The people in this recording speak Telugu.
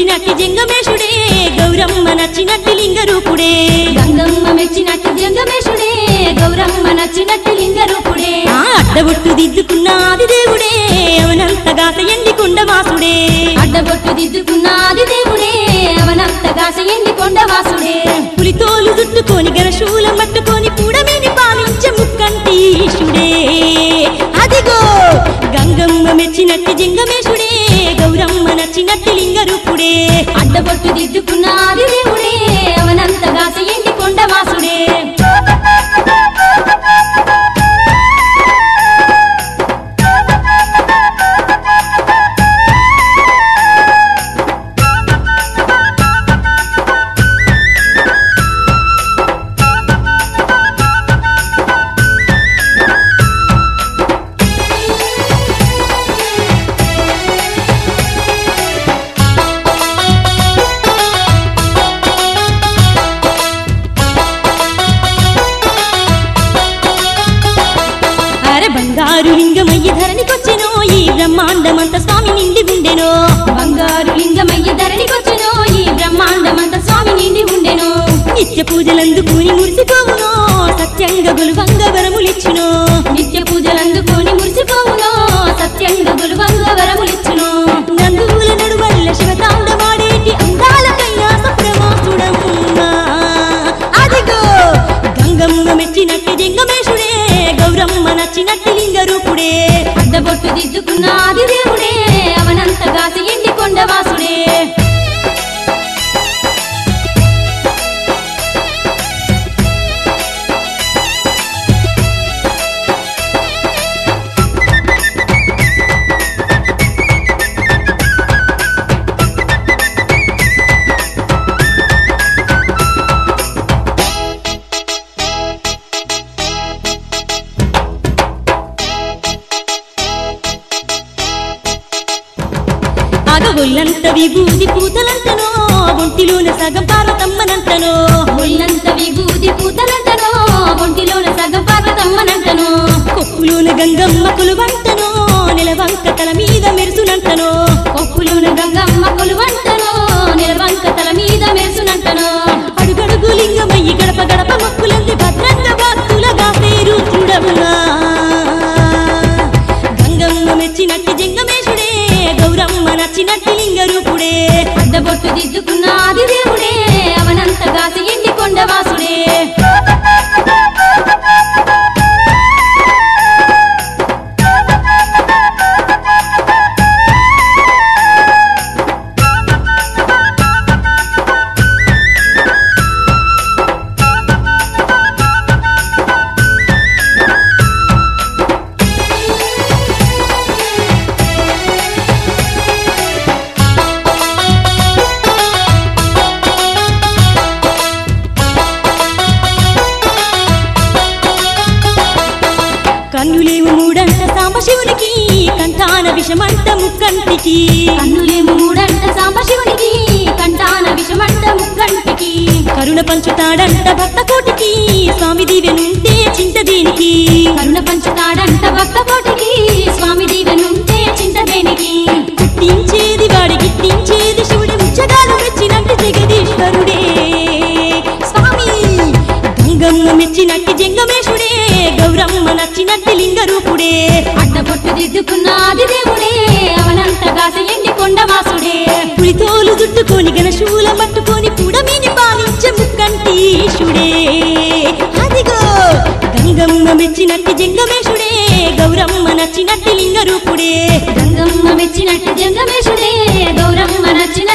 మెచ్చినట్టి జంగమేశుడే గౌరమ్మ నచ్చినట్టి లింగ రూపుడే గంగమ్మ మెచ్చినట్టు జంగమేశుడే గౌరమ్మ నచ్చినట్టు లింగ రూపుడే ఆ అడ్డబొట్టు దిద్దుకున్న ఆది దేవుడే అవనంతగా ఎండి కొండవాసుడే అడ్డబొట్టు దిద్దుకున్నాది దేవుడే అవనంతగా ఎండి కొండవాసుడే పులితోలు దుట్టుకొని గరశూలం పట్టుకొని పూడమేని పాలించే ముక్కంటి ఈశుడే అదిగో గంగమ్మ మెచ్చినట్టి జంగమేశుడే గౌరమ్మ నచ్చినట్టి లింగ రూపుడే అడ్డబొట్టు దిద్దుకున్నాది దేవుడే అవనంతగా ఎండి కొండవాసుడే అరే బంగారు లింగమయ్య ధరణికొచ్చెనో ఈ బ్రహ్మాండమంత స్వామి నిండి ఉండెనో బంగారు లింగమయ్య ధరణికొచ్చెను ఈ బ్రహ్మాండమంత స్వామి నిండి ఉండెను నిత్య పూజలందుకుని మురిసిపోవునో సత్యంగా గులువంగ వరములిచ్చునో నిత్య పూజలందుకొని మురిసిపోవును సత్యంగా గురువంగ వరములిచ్చును నందువుల నడువల్ల శివతాండవాడేటి అందాల కైలాసపురమాసుడమ్మా అదిగో గంగమ్మ మెచ్చినట్టి జంగమేశుడే గౌరమ్మ నచ్చినట్టి లింగ రూపుడే అడ్డబొట్టు దిద్దుకున్నాది దేవుడే అవనంతగా ఎండి కొండవాసుడే అగగొల్లంత విభూది పూతలంటనో ఒంటిలోన సగం పార్వతమ్మనంటనో ఒళ్ళంత విభూది పూతలంటనో ఒంటిలోన సగం పార్వతమ్మనంటను కొప్పులోన గంగమ్మ కొలువంటనో నెలవంక తల మీద మెరుసునంటనో కొప్పులోన గంగమ్మ కొలువంటనో నిలవంక తల మీద మెరుసునంటను అడుగడుగు లింగమయ్యి గడప గడప మొక్కులంది భద్రంగ భక్తులగా పేరు చూడమునా గంగమ్మ మెచ్చినట్టి జంగమేశుడే గౌరమ్మ నచ్చినట్టి లింగ రూపుడే అడ్డబొట్టు దిద్దుకున్నాది దేవుడే అవనంతగా ఎండి కొండవాసుడే కన్నులేవు మూడంట సాంబశివునికి కంఠాన విషమంట ముక్కంటికి కన్నులేము మూడంట సాంబశివునికి కంటాన విషమంట ముక్కంటికి కరుణ పంచుతాడంట భక్త కోటికి స్వామి దీవెనుంటే చింత దీనికి కరుణ పంచుతాడంట భక్త కోటికి స్వామి దీవెనుంటే చింతదేనికి పుట్టించేది వాడి గిట్టించేది శివుడి ముచ్చగాలు మెచ్చినట్టు జగదీశ్వరుడే స్వామి గంగమ్మ మెచ్చినట్టి జంగమేశుడే గౌరమ్మ నచ్చినట్టి లింగ రూపుడే అడ్డబొట్టు దిద్దుకున్నాది దేవుడే అవనంతగా ఎండి కొండవాసుడే పులితోలు జుట్టుకొని గణశూల పట్టుకొని పుడమిని పాలించే ముక్కంటీశుడే అదిగో గంగమ్మ మెచ్చినట్టి జంగమేశుడే గౌరమ్మ నచ్చినట్టి లింగ రూపుడే గంగమ్మ మెచ్చినట్టు జంగమేశుడే గౌరమ్మ నచ్చిన